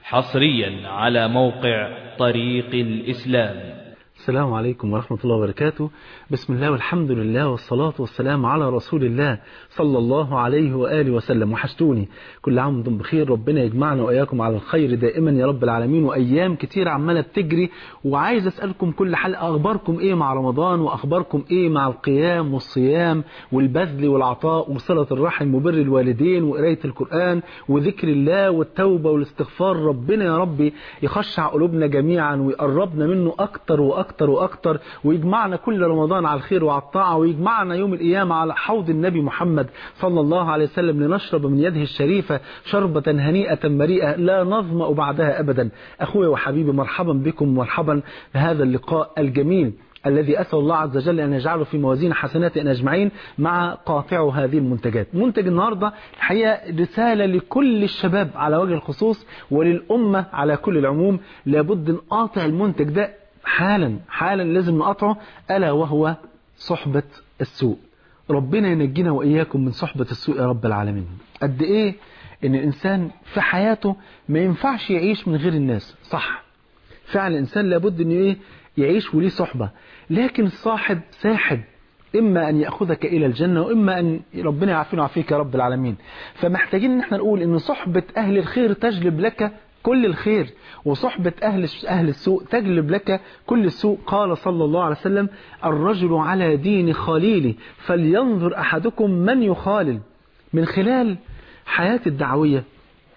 حصريا على موقع طريق الإسلام السلام عليكم ورحمة الله وبركاته بسم الله والحمد لله والصلاة والسلام على رسول الله صلى الله عليه وآله وسلم وحشتوني كل عام وانتم بخير ربنا يجمعنا وإياكم على الخير دائما يا رب العالمين وأيام كتير عمالة بتجري وعايز أسألكم كل حلقة أخباركم إيه مع رمضان وأخباركم إيه مع القيام والصيام والبذل والعطاء وصلة الرحم وبر الوالدين وقراية القرآن وذكر الله والتوبة والاستغفار ربنا يا رب يخشع قلوبنا جميعا ويقربنا منه أكتر وأكتر أكتر وأكتر ويجمعنا كل رمضان على الخير وعلى الطاعة ويجمعنا يوم القيامة على حوض النبي محمد صلى الله عليه وسلم لنشرب من يده الشريفة شربة هنيئة مريئة لا نظمأ بعدها أبدا أخوي وحبيبي مرحبا بكم مرحبا بهذا اللقاء الجميل الذي أسأل الله عز وجل أن يجعله في موازين حسناتنا أجمعين مع قاطع هذه المنتجات منتج النهاردة الحقيقة رسالة لكل الشباب على وجه الخصوص وللأمة على كل العموم لابد نقاطع المنتج ده حالا حالا لازم نقطعه ألا وهو صحبة السوء ربنا ينجينا وإياكم من صحبة السوء يا رب العالمين قد إيه إن الإنسان في حياته ما ينفعش يعيش من غير الناس صح فعلا الإنسان لابد إنه إيه يعيش وليه صحبة لكن الصاحب ساحب إما أن يأخذك إلى الجنة وإما أن ربنا يعافينا ويعافيك يا رب العالمين فمحتاجين إن احنا نقول إن صحبة أهل الخير تجلب لك كل الخير وصحبة أهل أهل السوء تجلب لك كل السوء قال صلى الله عليه وسلم الرجل على دين خليله فلينظر أحدكم من يخالل من خلال حياتي الدعوية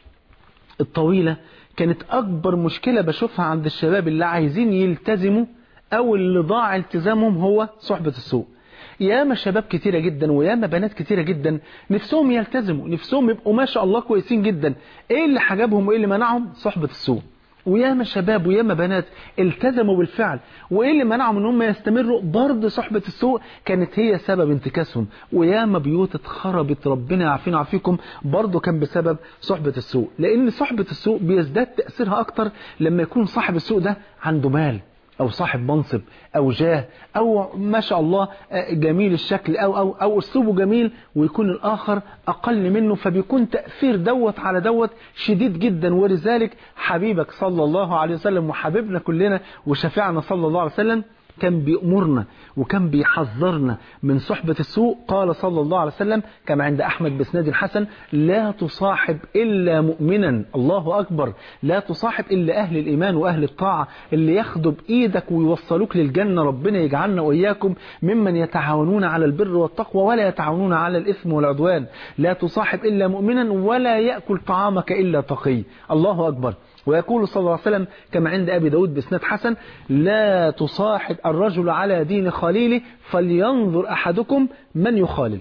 الطويلة كانت أكبر مشكلة بشوفها عند الشباب اللي عايزين يلتزموا أو اللي ضاع التزامهم هو صحبة السوء ياما شباب كتيرة جدا وياما بنات كتيرة جدا نفسهم يلتزموا نفسهم يبقوا ما شاء الله كويسين جدا ايه اللي حجبهم وايه اللي منعهم صحبة السوء وياما شباب وياما بنات التزموا بالفعل وايه اللي منعهم ان هم يستمروا برضه صحبة السوء كانت هي سبب انتكاسهم وياما بيوت اتخربت ربنا يعافينا ويعافيكم برضه كان بسبب صحبة السوء لان صحبة السوء بيزداد تأثيرها اكتر لما يكون صاحب السوء ده عنده مال أو صاحب منصب أو جاه أو ما شاء الله جميل الشكل أو, أو, أو أسلوبه جميل ويكون الآخر أقل منه فبيكون تأثير دوت على دوت شديد جدا ولذلك حبيبك صلى الله عليه وسلم وحبيبنا كلنا وشفيعنا صلى الله عليه وسلم كان بيأمرنا وكان بيحذرنا من صحبة السوء قال صلى الله عليه وسلم كما عند أحمد بسناد حسن لا تصاحب إلا مؤمنا الله أكبر لا تصاحب إلا أهل الإيمان وأهل الطاعة اللي ياخدوا بإيدك ويوصلوك للجنة ربنا يجعلنا وإياكم ممن يتعاونون على البر والتقوى ولا يتعاونون على الإثم والعدوان لا تصاحب إلا مؤمنا ولا يأكل طعامك إلا تقي الله أكبر ويقول صلى الله عليه وسلم كما عند أبي داود بإسناد حسن لا تصاحب الرجل على دين خليله فلينظر أحدكم من يخالل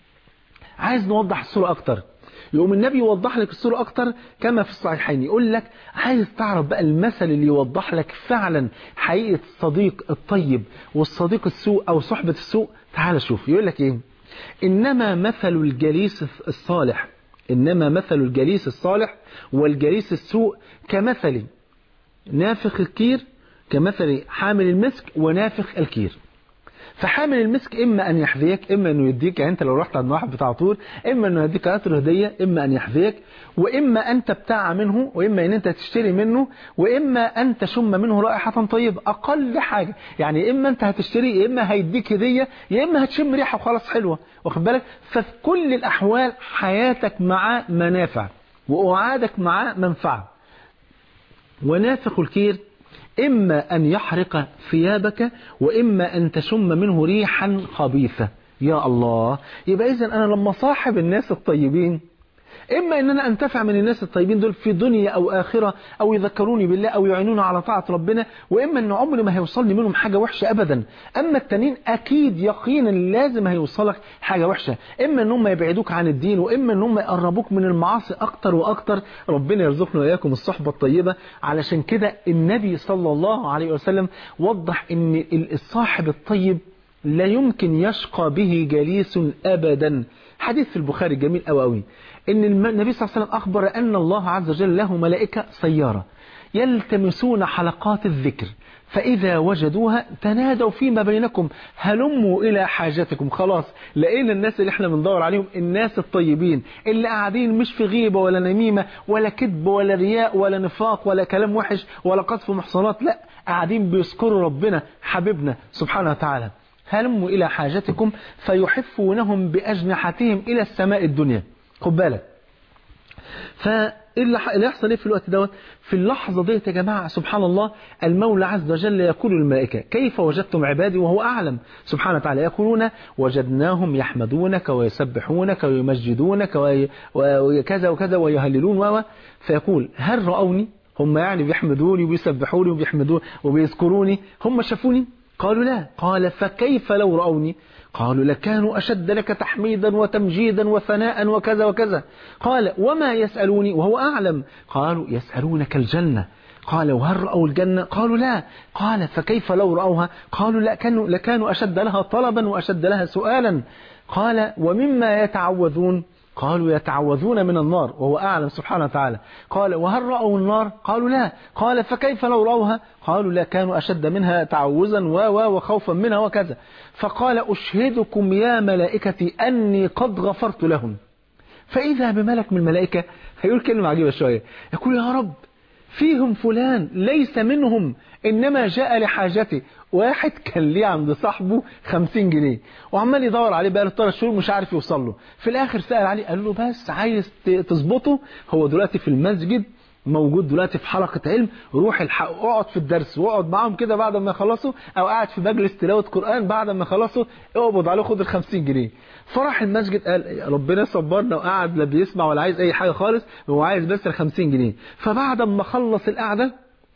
عايز نوضح الصورة أكتر يقوم النبي يوضح لك الصورة أكتر كما في الصحيحين يقول لك عايز تعرف بقى المثل اللي يوضح لك فعلا حقيقة الصديق الطيب والصديق السوء أو صحبة السوء تعال شوف يقول لك إيه إنما مثل الجليس الصالح إنما مثل الجليس الصالح والجليس السوء كمثل نافخ الكير كمثل حامل المسك ونافخ الكير فحامل المسك إما أن يحذيك إما أنه يديك يعني أنت لو رحت عند واحد بتاع طور إما أنه يديك عطر هدية إما أن يحذيك وإما أنت بتاع منه وإما أن أنت تشتري منه وإما أن تشم منه رائحة طيبة أقل حاجة يعني إما أنت هتشتري يا إما هيديك هدية يا إما هتشم ريحة وخلاص حلوة واخد بالك ففي كل الأحوال حياتك مع منافع وأعادك مع منفعة ونافخ الكير إما أن يحرق ثيابك وإما أن تشم منه ريحا خبيثة يا الله يبقى إذن أنا لما صاحب الناس الطيبين إما أن أنا أنتفع من الناس الطيبين دول في دنيا أو آخرة أو يذكروني بالله أو يعينوني على طاعة ربنا وإما أن عمري ما هيوصلني منهم حاجة وحشة أبدا أما التانيين أكيد يقينا لازم هيوصلك حاجة وحشة إما أن هم يبعدوك عن الدين وإما أن هم يقربوك من المعاصي أكتر وأكتر ربنا يرزقنا وإياكم الصحبة الطيبة علشان كده النبي صلى الله عليه وسلم وضح أن الصاحب الطيب لا يمكن يشقى به جليس أبدا حديث في البخاري جميل قوي قوي ان النبي صلى الله عليه وسلم اخبر ان الله عز وجل له ملائكه سياره يلتمسون حلقات الذكر فإذا وجدوها تنادوا فيما بينكم هلموا إلى حاجتكم خلاص لقينا الناس اللي احنا بندور عليهم الناس الطيبين اللي قاعدين مش في غيبة ولا نميمة ولا كذب ولا رياء ولا نفاق ولا كلام وحش ولا قذف محصنات لا قاعدين بيذكروا ربنا حبيبنا سبحانه وتعالى هلموا إلى حاجتكم فيحفونهم بأجنحتهم إلى السماء الدنيا خد بالك فاللي يحصل ايه في الوقت دوت في اللحظة ديت يا جماعة سبحان الله المولى عز وجل يقول للملائكة كيف وجدتم عبادي وهو أعلم سبحانه وتعالى يقولون وجدناهم يحمدونك ويسبحونك ويمجدونك وكذا وكذا ويهللون و فيقول هل رأوني هم يعني بيحمدوني وبيسبحوني وبيحمدوني وبيذكروني هم شافوني قالوا لا قال فكيف لو رأوني قالوا لكانوا أشد لك تحميدا وتمجيدا وثناء وكذا وكذا قال وما يسألوني وهو أعلم قالوا يسألونك الجنة قال وهل رأوا الجنة قالوا لا قال فكيف لو رأوها قالوا لا كانوا لكانوا أشد لها طلبا وأشد لها سؤالا قال ومما يتعوذون قالوا يتعوذون من النار وهو أعلم سبحانه وتعالى قال وهل رأوا النار قالوا لا قال فكيف لو رأوها قالوا لا كانوا أشد منها تعوزا و و وخوفا منها وكذا فقال أشهدكم يا ملائكتي أني قد غفرت لهم فإذا بملك من الملائكة هيقول كلمة عجيبة شوية يقول يا رب فيهم فلان ليس منهم إنما جاء لحاجته واحد كان ليه عند صاحبه 50 جنيه وعمال يدور عليه بقى له 3 شهور مش عارف يوصل له في الآخر سأل عليه قال له بس عايز تظبطه هو دلوقتي في المسجد موجود دلوقتي في حلقة علم روح الحق اقعد في الدرس واقعد معاهم كده بعد ما يخلصوا او قاعد في مجلس تلاوة قرآن بعد ما يخلصوا اقبض عليه خد ال 50 جنيه فراح المسجد قال ربنا صبرنا وقعد لا بيسمع ولا عايز اي حاجة خالص هو عايز بس ال 50 جنيه فبعد ما خلص القعدة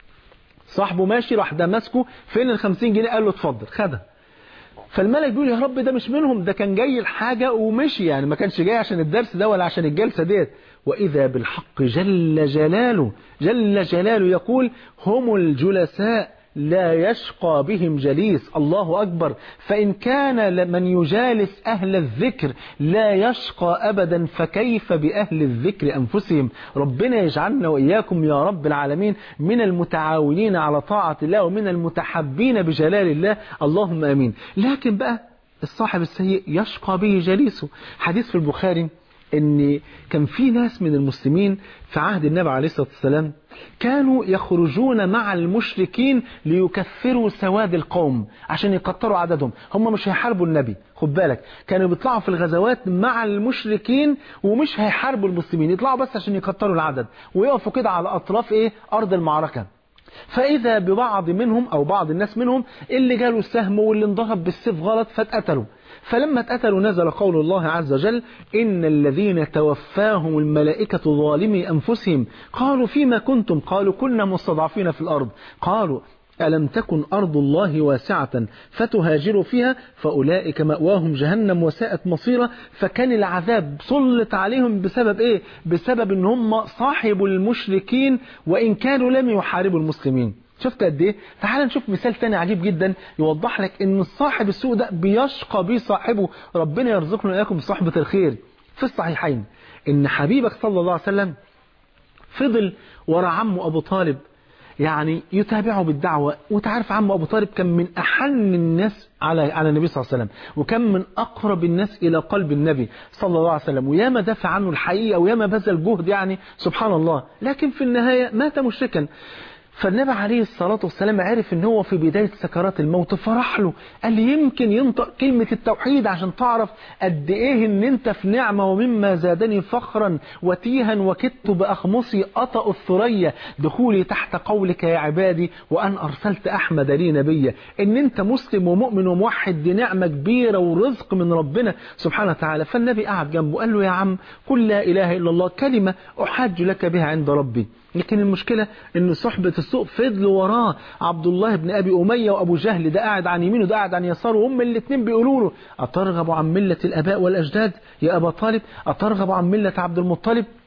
صاحبه ماشي راح ده ماسكه فين ال 50 جنيه قال له اتفضل خدها فالملك بيقول يا رب ده مش منهم ده كان جاي الحاجة ومشي يعني ما كانش جاي عشان الدرس ده ولا عشان الجلسة ديت وإذا بالحق جل جلاله جل جلاله يقول هم الجلساء لا يشقى بهم جليس الله أكبر فإن كان من يجالس أهل الذكر لا يشقى أبدا فكيف بأهل الذكر أنفسهم ربنا يجعلنا وإياكم يا رب العالمين من المتعاونين على طاعة الله ومن المتحبين بجلال الله اللهم أمين لكن بقى الصاحب السيء يشقى به جليسه حديث في البخاري ان كان في ناس من المسلمين في عهد النبي عليه الصلاة والسلام كانوا يخرجون مع المشركين ليكفروا سواد القوم عشان يكتروا عددهم هم مش هيحاربوا النبي خد بالك كانوا بيطلعوا في الغزوات مع المشركين ومش هيحاربوا المسلمين يطلعوا بس عشان يكتروا العدد ويقفوا كده على أطراف إيه أرض المعركة فإذا ببعض منهم أو بعض الناس منهم اللي جاله السهم واللي انضرب بالسيف غلط فاتقتلوا فلما اتقتلوا نزل قول الله عز وجل إن الذين توفاهم الملائكة ظالمي أنفسهم قالوا فيما كنتم قالوا كنا مستضعفين في الأرض قالوا ألم تكن أرض الله واسعة فتهاجروا فيها فأولئك مأواهم جهنم وساءت مصيرا فكان العذاب سلط عليهم بسبب إيه؟ بسبب إن هم صاحبوا المشركين وإن كانوا لم يحاربوا المسلمين شفت قد ايه تعال نشوف مثال تاني عجيب جدا يوضح لك ان الصاحب السوء ده بيشقى بيه صاحبه ربنا يرزقنا اياكم صحبة الخير في الصحيحين ان حبيبك صلى الله عليه وسلم فضل ورا عمه ابو طالب يعني يتابعه بالدعوة وتعرف عمه أبو طالب كان من أحن الناس على على النبي صلى الله عليه وسلم وكان من أقرب الناس إلى قلب النبي صلى الله عليه وسلم وياما دافع عنه الحقيقة وياما بذل جهد يعني سبحان الله لكن في النهاية مات مشركا فالنبي عليه الصلاة والسلام عرف ان هو في بداية سكرات الموت فرح له قال لي يمكن ينطق كلمة التوحيد عشان تعرف قد ايه ان انت في نعمة ومما زادني فخرا وتيها وكدت بأخمصي أطأ الثريا دخولي تحت قولك يا عبادي وأن أرسلت أحمد لي نبيا ان انت مسلم ومؤمن وموحد دي نعمة كبيرة ورزق من ربنا سبحانه وتعالى فالنبي قعد جنبه قال له يا عم قل لا إله إلا الله كلمة أحاج لك بها عند ربي لكن المشكلة ان صحبة السوء فضلوا وراه عبد الله بن ابي امية وابو جهل ده قاعد عن يمينه وده قاعد عن يساره وهم الاثنين بيقولوا له اترغب عن ملة الاباء والاجداد يا ابا طالب اترغب عن ملة عبد المطلب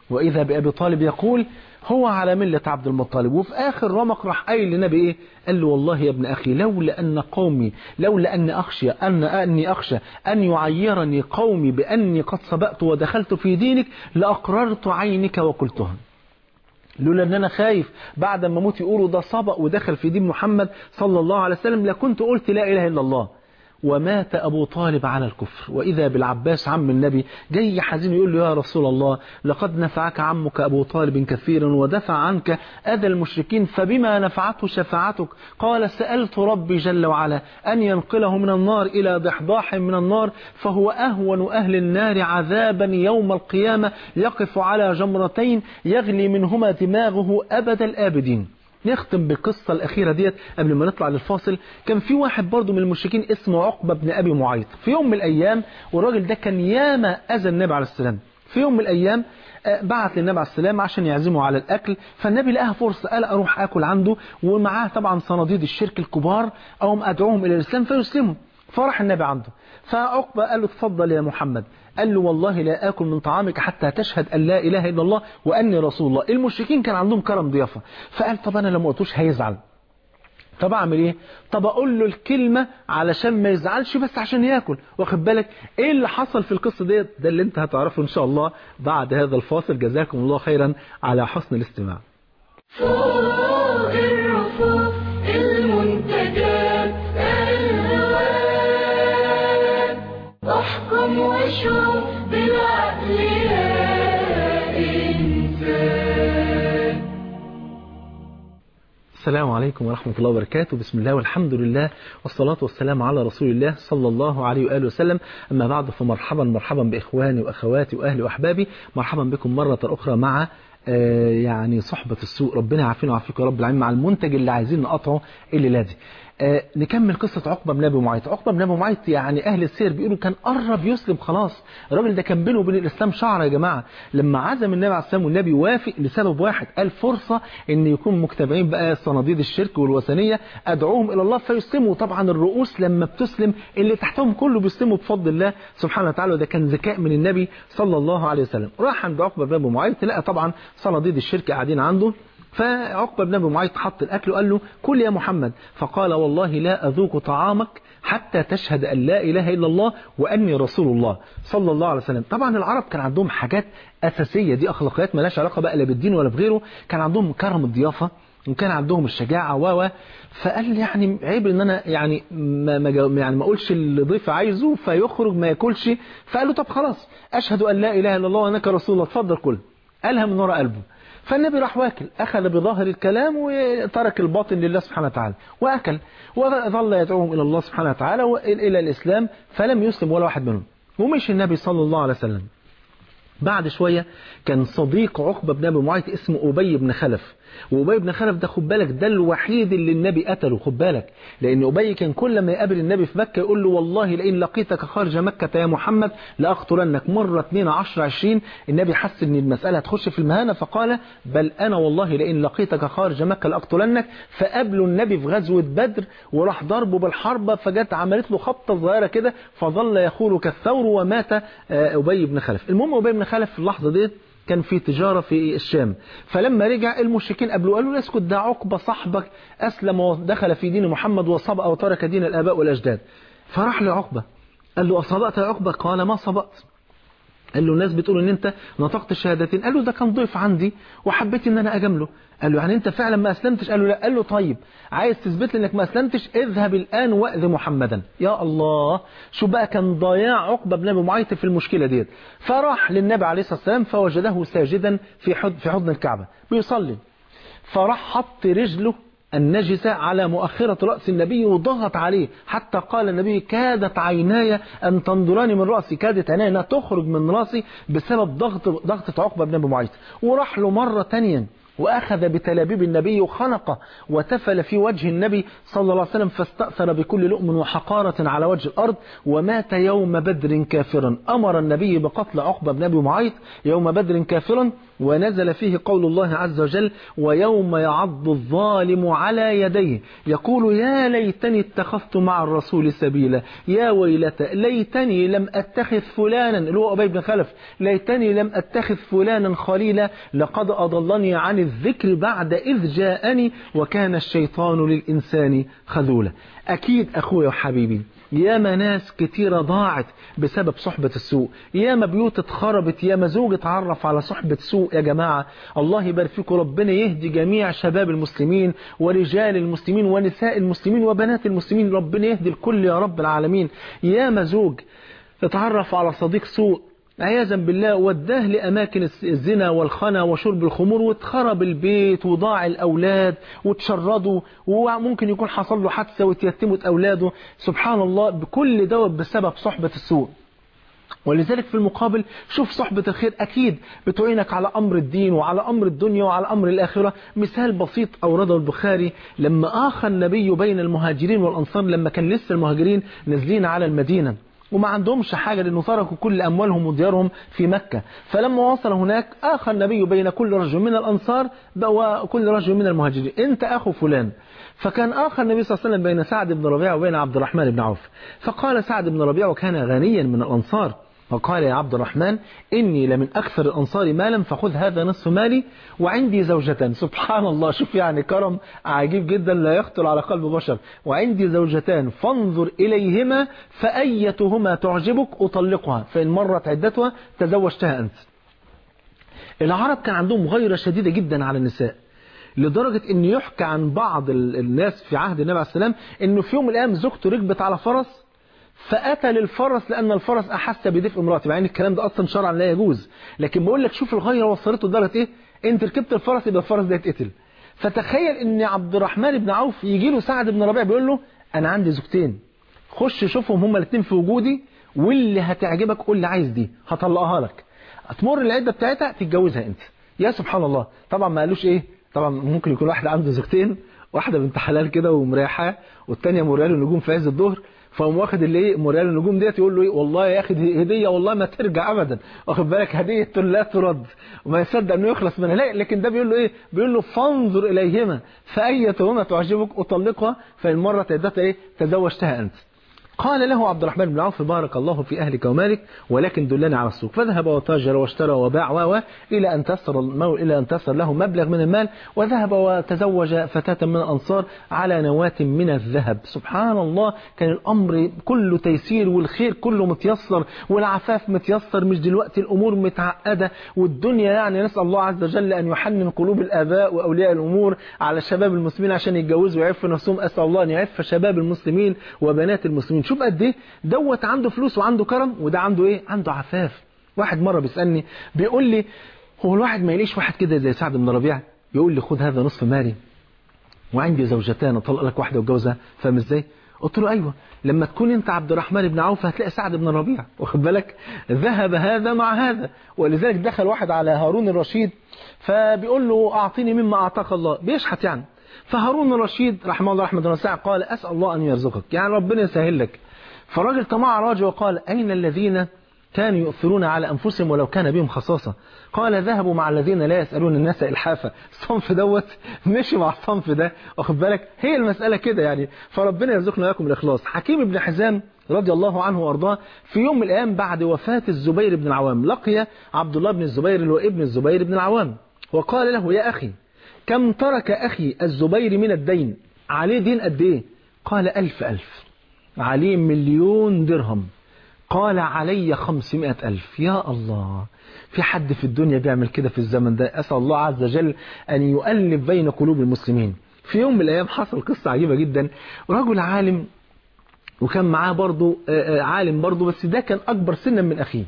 وإذا بأبي طالب يقول هو على ملة عبد المطلب وفي آخر رمق راح قايل للنبي إيه قال له والله يا ابن أخي لولا أن قومي لولا أن أخشى أن أني أخشى أن يعيرني قومي بأني قد سبقت ودخلت في دينك لأقررت عينك وقلتها لولا ان انا خايف بعد ما اموت يقولوا ده سبق ودخل في دين محمد صلى الله عليه وسلم لكنت قلت لا اله الا الله ومات أبو طالب على الكفر وإذا بالعباس عم النبي جاي حزين يقول له يا رسول الله لقد نفعك عمك أبو طالب كثيرا ودفع عنك أذى المشركين فبما نفعته شفاعتك قال سألت ربي جل وعلا أن ينقله من النار إلى ضحضاح من النار فهو أهون أهل النار عذابا يوم القيامة يقف على جمرتين يغلي منهما دماغه أبد الآبدين نختم بالقصة الأخيرة ديت قبل ما نطلع للفاصل كان في واحد برضه من المشركين اسمه عقبة بن أبي معيط في يوم من الأيام والراجل ده كان ياما أذى النبي عليه السلام في يوم من الأيام بعت للنبي عليه السلام عشان يعزمه على الأكل فالنبي لقاها فرصة قال أروح أكل عنده ومعاه طبعا صناديد الشرك الكبار أو أدعوهم إلى الإسلام فيسلموا فراح النبي عنده فعقبة قال له اتفضل يا محمد قال له والله لا آكل من طعامك حتى تشهد أن لا إله إلا الله وأني رسول الله المشركين كان عندهم كرم ضيافة فقال طب أنا لو ما قلتوش هيزعل طب أعمل إيه طب أقول له الكلمة علشان ما يزعلش بس عشان ياكل واخد بالك إيه اللي حصل في القصة ديت ده اللي أنت هتعرفه إن شاء الله بعد هذا الفاصل جزاكم الله خيرا على حسن الاستماع فوق الرفوف المنتجات الهوان احكم واشوف بالعقل يا انسان السلام عليكم ورحمة الله وبركاته بسم الله والحمد لله والصلاة والسلام على رسول الله صلى الله عليه وآله وسلم أما بعد فمرحبا مرحبا بإخواني وأخواتي وأهلي وأحبابي مرحبا بكم مرة أخرى مع آه، يعني صحبة السوء ربنا يعافينا ويعافيكم يا رب العالمين مع المنتج اللي عايزين نقطعه الليلة دي آه، نكمل قصة عقبة بن أبي معيط عقبة بن أبي معيط يعني أهل السير بيقولوا كان قرب يسلم خلاص الراجل ده كان بينه وبين الإسلام شعر يا جماعة لما عزم النبي عليه السلام والنبي وافق لسبب واحد قال فرصة إن يكون مجتمعين بقى صناديد الشرك والوثنية أدعوهم إلى الله فيسلموا طبعا الرؤوس لما بتسلم اللي تحتهم كله بيسلموا بفضل الله سبحانه وتعالى وده كان ذكاء من النبي صلى الله عليه وسلم راح عند عقبة بن أبي معيط لقى طبعا صناديد الشرك قاعدين عنده فعقبة بن أبي معيط حط الأكل وقال له كل يا محمد فقال والله لا أذوق طعامك حتى تشهد أن لا إله إلا الله وأني رسول الله صلى الله عليه وسلم طبعا العرب كان عندهم حاجات أساسية دي أخلاقيات مالهاش علاقة بقى لا بالدين ولا بغيره كان عندهم كرم الضيافة وكان عندهم الشجاعة و و فقال يعني عيب ان انا يعني ما ما جا- يعني ما اقولش اللي ضيف عايزه فيخرج ما ياكلش فقال له طب خلاص اشهد ان لا اله الا الله وانك رسول الله اتفضل كل قالها من وراء قلبه فالنبي راح واكل أخذ بظاهر الكلام وترك الباطن لله سبحانه وتعالى وأكل وظل يدعوهم إلى الله سبحانه وتعالى وإلى الإسلام فلم يسلم ولا واحد منهم ومشي النبي صلى الله عليه وسلم بعد شوية كان صديق عقبة بن أبي معيط اسمه أبي بن خلف وأبي بن خلف ده خد بالك ده الوحيد اللي النبي قتله خد بالك لأن أبي كان كل ما يقابل النبي في مكة يقول له والله لئن لقيتك خارج مكة يا محمد لأقتلنك مرة 2 10 20 النبي حس إن المسألة هتخش في المهانة فقال بل أنا والله لئن لقيتك خارج مكة لأقتلنك فقابله النبي في غزوة بدر وراح ضربه بالحربة فجت عملت له خبطة صغيرة كده فظل يخور كالثور ومات آه، أبي بن خلف المهم أبي بن خلف في اللحظة ديت كان في تجارة في الشام فلما رجع المشركين قبله قالوا له اسكت ده عقبة صاحبك أسلم ودخل في دين محمد وصبأ وترك دين الآباء والأجداد فراح لعقبة قال له أصبأت يا عقبة قال ما صبأت قال له الناس بتقول ان انت نطقت الشهادتين قال له ده كان ضيف عندي وحبيت ان انا اجامله قال له يعني انت فعلا ما اسلمتش قال له لا قال له طيب عايز تثبت لي انك ما اسلمتش اذهب الان واذ محمدا يا الله شو بقى كان ضياع عقبه بن ابي معيط في المشكله ديت فراح للنبي عليه الصلاه والسلام فوجده ساجدا في حضن في حضن الكعبه بيصلي فراح حط رجله النجسة على مؤخرة رأس النبي وضغط عليه حتى قال النبي كادت عيناي أن تنظراني من رأسي كادت عيناي أنها تخرج من رأسي بسبب ضغط ضغطة عقبة بن أبي معيط وراح له مرة تانية وأخذ بتلابيب النبي وخنقه وتفل في وجه النبي صلى الله عليه وسلم فاستأثر بكل لؤم وحقارة على وجه الأرض ومات يوم بدر كافرا أمر النبي بقتل عقبة بن أبي معيط يوم بدر كافرا ونزل فيه قول الله عز وجل ويوم يعض الظالم على يديه يقول يا ليتني اتخذت مع الرسول سبيلا يا ويلتى ليتني لم أتخذ فلانا اللي هو أبي بن خلف ليتني لم أتخذ فلانا خليلا لقد أضلني عن الذكر بعد إذ جاءني وكان الشيطان للإنسان خذولا أكيد أخويا وحبيبي ياما ناس كتيرة ضاعت بسبب صحبة السوء ياما بيوت اتخربت ياما زوج اتعرف على صحبة سوء يا جماعة الله يبارك فيكم ربنا يهدي جميع شباب المسلمين ورجال المسلمين ونساء المسلمين وبنات المسلمين ربنا يهدي الكل يا رب العالمين ياما زوج اتعرف على صديق سوء عياذا بالله وداه لأماكن الزنا والخنا وشرب الخمور واتخرب البيت وضاع الأولاد وتشردوا وممكن يكون حصل له حادثة وتيتمت أولاده سبحان الله بكل دوت بسبب صحبة السوء ولذلك في المقابل شوف صحبة الخير أكيد بتعينك على أمر الدين وعلى أمر الدنيا وعلى أمر الآخرة مثال بسيط أورده البخاري لما آخى النبي بين المهاجرين والأنصار لما كان لسه المهاجرين نازلين على المدينة وما عندهمش حاجة لأنه تركوا كل أموالهم وديارهم في مكة فلما وصل هناك آخى النبي بين كل رجل من الأنصار وكل رجل من المهاجرين أنت أخو فلان فكان آخى النبي صلى الله عليه وسلم بين سعد بن ربيعة وبين عبد الرحمن بن عوف فقال سعد بن ربيعة وكان غنيا من الأنصار فقال يا عبد الرحمن إني لمن أكثر الأنصار مالا فخذ هذا نصف مالي وعندي زوجتان سبحان الله شوف يعني كرم عجيب جدا لا يخطر على قلب بشر وعندي زوجتان فانظر إليهما فأيتهما تعجبك أطلقها فإن مرت عدتها تزوجتها أنت العرب كان عندهم غيرة شديدة جدا على النساء لدرجة ان يحكى عن بعض الناس في عهد النبي عليه السلام انه في يوم من الايام زوجته ركبت على فرس فقتل الفرس لأن الفرس أحس بدفء امراته مع ان الكلام ده أصلا شرعا لا يجوز لكن بقول لك شوف الغيرة وصلته لدرجة إيه أنت ركبت الفرس يبقى الفرس ده يتقتل فتخيل إن عبد الرحمن بن عوف يجي له سعد بن ربيع بيقول له أنا عندي زوجتين خش شوفهم هما الاثنين في وجودي واللي هتعجبك قول لي عايز دي هطلقها لك تمر العدة بتاعتها تتجوزها أنت يا سبحان الله طبعا ما قالوش إيه طبعا ممكن يكون واحد عنده زوجتين واحدة بنت حلال كده ومريحة والتانية مريال النجوم في عز الظهر فقام واخد اللي ايه موريال النجوم ديت يقول له ايه والله يا اخي هديه والله ما ترجع ابدا واخد بالك هديه لا ترد وما يصدق انه يخلص منها لا لكن ده بيقول له ايه بيقول له فانظر اليهما فايتهما تعجبك اطلقها فان مرت عدتها ايه تزوجتها انت قال له عبد الرحمن بن عوف بارك الله في أهلك ومالك ولكن دلني على السوق فذهب وتاجر واشترى وباع و إلى أن تسر المول إلى أن تسر له مبلغ من المال وذهب وتزوج فتاة من الأنصار على نواة من الذهب سبحان الله كان الأمر كله تيسير والخير كله متيسر والعفاف متيسر مش دلوقتي الأمور متعقدة والدنيا يعني نسأل الله عز وجل أن يحنن قلوب الآباء وأولياء الأمور على شباب المسلمين عشان يتجوزوا ويعفوا نفسهم أسأل الله أن يعف شباب المسلمين وبنات المسلمين شوف قد ايه دوت عنده فلوس وعنده كرم وده عنده ايه عنده عفاف واحد مره بيسالني بيقول لي هو الواحد ما يليش واحد كده زي سعد بن ربيعه بيقول لي خد هذا نصف مالي وعندي زوجتان اطلق لك واحده واتجوزها فاهم ازاي قلت له ايوه لما تكون انت عبد الرحمن بن عوف هتلاقي سعد بن ربيعه واخد بالك ذهب هذا مع هذا ولذلك دخل واحد على هارون الرشيد فبيقول له اعطيني مما اعطاك الله بيشحت يعني فهارون الرشيد رحمه الله رحمه الله قال اسال الله ان يرزقك يعني ربنا يسهل لك فالراجل طمع راجع وقال أين الذين كانوا يؤثرون على أنفسهم ولو كان بهم خصاصة قال ذهبوا مع الذين لا يسألون الناس إلحافا الصنف دوت مشي مع الصنف ده واخد بالك هي المسألة كده يعني فربنا يرزقنا وياكم الإخلاص حكيم بن حزام رضي الله عنه وارضاه في يوم من الأيام بعد وفاة الزبير بن العوام لقي عبد الله بن الزبير اللي هو ابن الزبير بن العوام وقال له يا أخي كم ترك أخي الزبير من الدين عليه دين قد إيه قال ألف ألف عليه مليون درهم قال علي خمسمائة ألف يا الله في حد في الدنيا بيعمل كده في الزمن ده أسأل الله عز وجل أن يؤلف بين قلوب المسلمين في يوم من الأيام حصل قصة عجيبة جدا رجل عالم وكان معاه برضه عالم برضه بس ده كان أكبر سنا من أخيه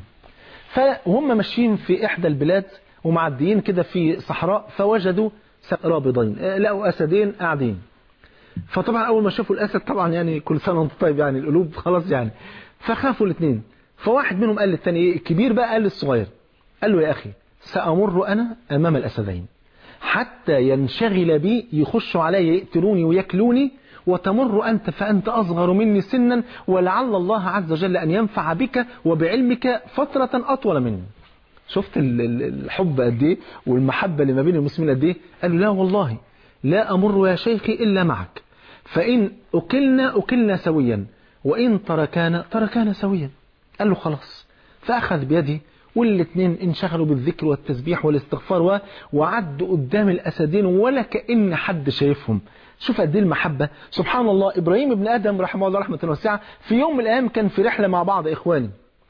فهم ماشيين في إحدى البلاد ومعديين كده في صحراء فوجدوا رابضين لقوا أسدين قاعدين فطبعا اول ما شافوا الاسد طبعا يعني كل سنه وانت طيب يعني القلوب خلاص يعني فخافوا الاثنين فواحد منهم قال للثاني ايه الكبير بقى قال للصغير قال له يا اخي سامر انا امام الاسدين حتى ينشغل بي يخشوا علي يقتلوني ويكلوني وتمر أنت فأنت أصغر مني سنا ولعل الله عز وجل أن ينفع بك وبعلمك فترة أطول مني شفت ال- ال- الحب قد ايه والمحبة اللي ما بين المسلمين قد ايه قال له لا والله لا أمر يا شيخي إلا معك فإن أكلنا أكلنا سويا وإن تركانا تركانا سويا قال له خلاص فأخذ بيدي والاثنين انشغلوا بالذكر والتسبيح والاستغفار و- وعدوا قدام الأسدين ولا كأن حد شايفهم شوف قد ايه المحبة سبحان الله إبراهيم ابن آدم رحمه الله رحمة واسعة في يوم من الأيام كان في رحلة مع بعض إخواني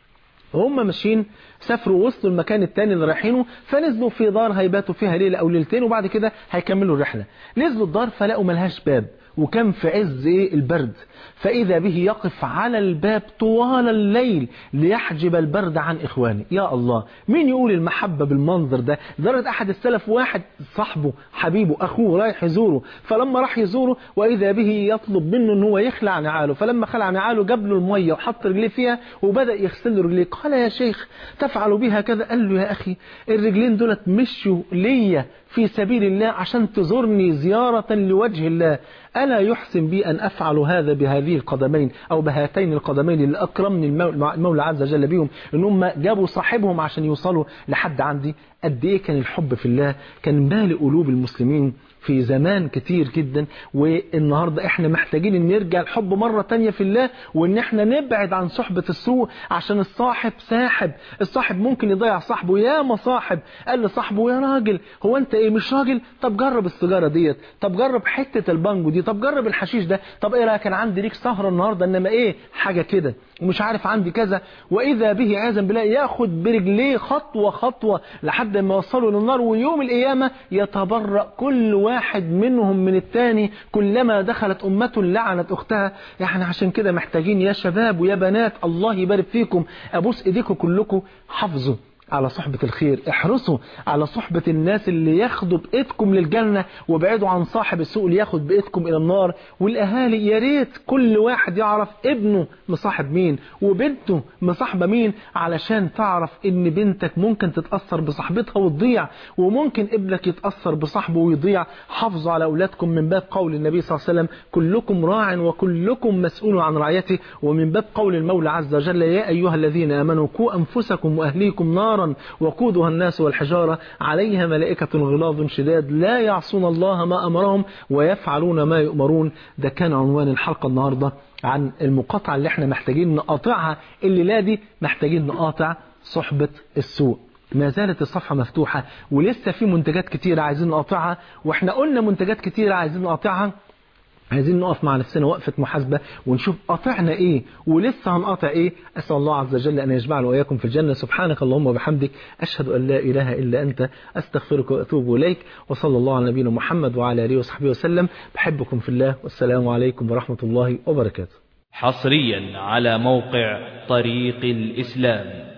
وهم ماشيين سافروا وصلوا المكان التاني اللي رايحينه فنزلوا في دار هيباتوا فيها ليله او ليلتين وبعد كده هيكملوا الرحله نزلوا الدار فلقوا ملهاش باب وكان في عز ايه البرد فاذا به يقف على الباب طوال الليل ليحجب البرد عن اخوانه يا الله مين يقول المحبه بالمنظر ده درجه احد السلف واحد صاحبه حبيبه اخوه رايح يزوره فلما راح يزوره واذا به يطلب منه ان هو يخلع نعاله فلما خلع نعاله جاب له الميه وحط رجليه فيها وبدا يغسل له رجليه قال يا شيخ تفعل بها كذا قال له يا اخي الرجلين دولت مشوا ليا في سبيل الله عشان تزورني زيارة لوجه الله ألا يحسن بي أن أفعل هذا بهذه القدمين أو بهاتين القدمين اللي أكرمني المو- المولى عز وجل بيهم إن هم جابوا صاحبهم عشان يوصلوا لحد عندي قد إيه كان الحب في الله كان مالي قلوب المسلمين في زمان كتير جدا والنهاردة احنا محتاجين ان نرجع الحب مرة تانية في الله وان احنا نبعد عن صحبة السوء عشان الصاحب ساحب الصاحب ممكن يضيع صاحبه يا مصاحب قال لصاحبه يا راجل هو انت ايه مش راجل طب جرب السيجارة ديت طب جرب حتة البانجو دي طب جرب الحشيش ده طب ايه رايك انا عندي ليك سهرة النهاردة انما ايه حاجة كده ومش عارف عندي كذا واذا به عياذا بالله ياخد برجليه خطوة خطوة لحد ما يوصلوا للنار ويوم القيامة يتبرأ كل واحد منهم من التاني كلما دخلت أمة لعنت أختها يعني عشان كده محتاجين يا شباب ويا بنات الله يبارك فيكم أبوس إيديكم كلكم حافظوا على صحبة الخير احرصوا على صحبة الناس اللي ياخدوا بإيدكم للجنة وابعدوا عن صاحب السوء اللي ياخد بإيدكم إلى النار والأهالي يا ريت كل واحد يعرف ابنه مصاحب مين وبنته مصاحبة مين علشان تعرف إن بنتك ممكن تتأثر بصاحبتها وتضيع وممكن ابنك يتأثر بصاحبه ويضيع حافظوا على أولادكم من باب قول النبي صلى الله عليه وسلم كلكم راع وكلكم مسؤول عن رعيته ومن باب قول المولى عز وجل يا أيها الذين آمنوا قوا أنفسكم وأهليكم نارا وقودها الناس والحجارة عليها ملائكة غلاظ شداد لا يعصون الله ما أمرهم ويفعلون ما يؤمرون ده كان عنوان الحلقة النهاردة عن المقاطعة اللي احنا محتاجين نقاطعها الليلة دي محتاجين نقاطع صحبة السوء ما زالت الصفحة مفتوحة ولسه في منتجات كتيرة عايزين نقاطعها واحنا قلنا منتجات كتيرة عايزين نقاطعها عايزين نقف مع نفسنا وقفة محاسبة ونشوف قطعنا ايه ولسه هنقطع ايه اسأل الله عز وجل ان يجمعنا واياكم في الجنة سبحانك اللهم وبحمدك اشهد ان لا اله الا انت استغفرك واتوب اليك وصلى الله على نبينا محمد وعلى اله وصحبه وسلم بحبكم في الله والسلام عليكم ورحمة الله وبركاته حصريا على موقع طريق الإسلام